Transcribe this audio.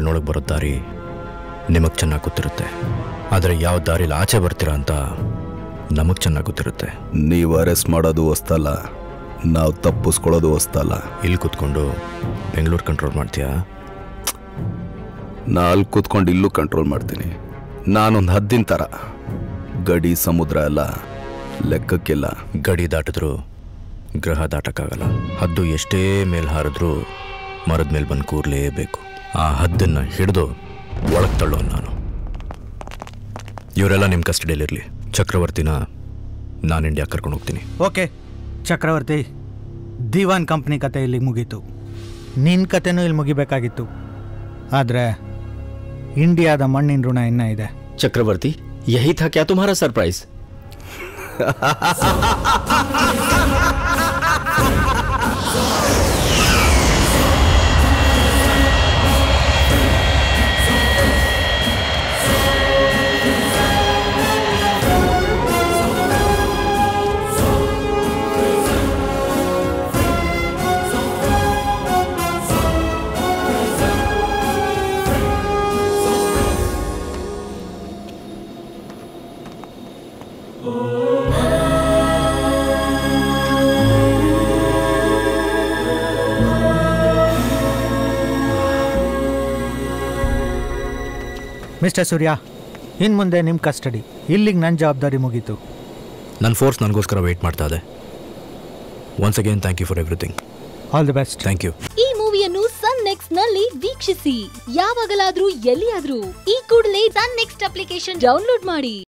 ಅಲ್ಲಿನೊಳಗೆ ಬರೋ ದಾರಿ ನಿಮಗೆ ಚೆನ್ನಾಗಿ ಗೊತ್ತಿರುತ್ತೆ ಆದರೆ ಯಾವ ದಾರಿಲಿ ಆಚೆ ಬರ್ತೀರಾ ಅಂತ ನಮಗೆ ಚೆನ್ನಾಗಿ ಗೊತ್ತಿರುತ್ತೆ ನೀವು ಅರೆಸ್ಟ್ ಮಾಡೋದು ಹೊಸ್ತಲ್ಲ ನಾವು ತಪ್ಪಿಸ್ಕೊಳ್ಳೋದು ಹೊಸ್ತಲ್ಲ ಇಲ್ಲಿ ಕೂತ್ಕೊಂಡು ಬೆಂಗಳೂರು ಕಂಟ್ರೋಲ್ ಮಾಡ್ತೀಯಾ ನಾ ಅಲ್ಲಿ ಕೂತ್ಕೊಂಡು ಇಲ್ಲೂ ಕಂಟ್ರೋಲ್ ಮಾಡ್ತೀನಿ ನಾನೊಂದು ಹದ್ದಿನ ಥರ ಗಡಿ ಸಮುದ್ರ ಎಲ್ಲ ಲೆಕ್ಕಕ್ಕಿಲ್ಲ ಗಡಿ ದಾಟಿದ್ರು ಗ್ರಹ ದಾಟಕ್ಕಾಗಲ್ಲ ಹದ್ದು ಎಷ್ಟೇ ಮೇಲ್ ಹಾರಿದ್ರೂ ಮರದ ಮೇಲೆ ಬಂದು ಕೂರ್ಲೇಬೇಕು ಆ ಹದ್ದನ್ನು ಹಿಡಿದು ಒಳಗೆ ತಳ್ಳೋ ನಾನು ಇವರೆಲ್ಲ ನಿಮ್ಮ ಕಸ್ಟಡಿಯಲ್ಲಿರಲಿ ಚಕ್ರವರ್ತಿನ ನಾನು ಇಂಡಿಯಾ ಕರ್ಕೊಂಡು ಹೋಗ್ತೀನಿ ಓಕೆ ಚಕ್ರವರ್ತಿ ದಿವಾನ್ ಕಂಪ್ನಿ ಕತೆ ಇಲ್ಲಿಗೆ ಮುಗೀತು ನಿನ್ನ ಕತೆನೂ ಇಲ್ಲಿ ಮುಗಿಬೇಕಾಗಿತ್ತು ಆದರೆ ಇಂಡಿಯಾದ ಮಣ್ಣಿನ ಋಣ ಇನ್ನೂ ಇದೆ चक्रवर्ती यही था क्या तुम्हारा सरप्राइज ಮಿಸ್ಟರ್ ಸೂರ್ಯ ಇನ್ನು ಮುಂದೆ ನಿಮ್ಮ ಕಸ್ಟಡಿ ಇಲ್ಲಿಗೆ ನನ್ನ ಜವಾಬ್ದಾರಿ ಮುಗೀತು ನನ್ನ ಫೋರ್ಸ್ ನನಗೋಸ್ಕರ ವೆಯ್ಟ್ ಮಾಡ್ತಾ ಇದೆ once again thank you for everything all the best thank you ಈ ಮೂವಿಯನ್ನು ಸನ್ ನೆಕ್ಸ್ಟ್ ನಲ್ಲಿ ವೀಕ್ಷಿಸಿ ಯಾವಾಗಲಾದ್ರೂ ಎಲ್ಲಿಯಾದ್ರೂ ಈ ಕೂಡಲೇ ಸನ್ ನೆಕ್ಸ್ಟ್ ಅಪ್ಲಿಕೇಶನ್ ಡೌನ್ಲೋಡ್ ಮಾಡಿ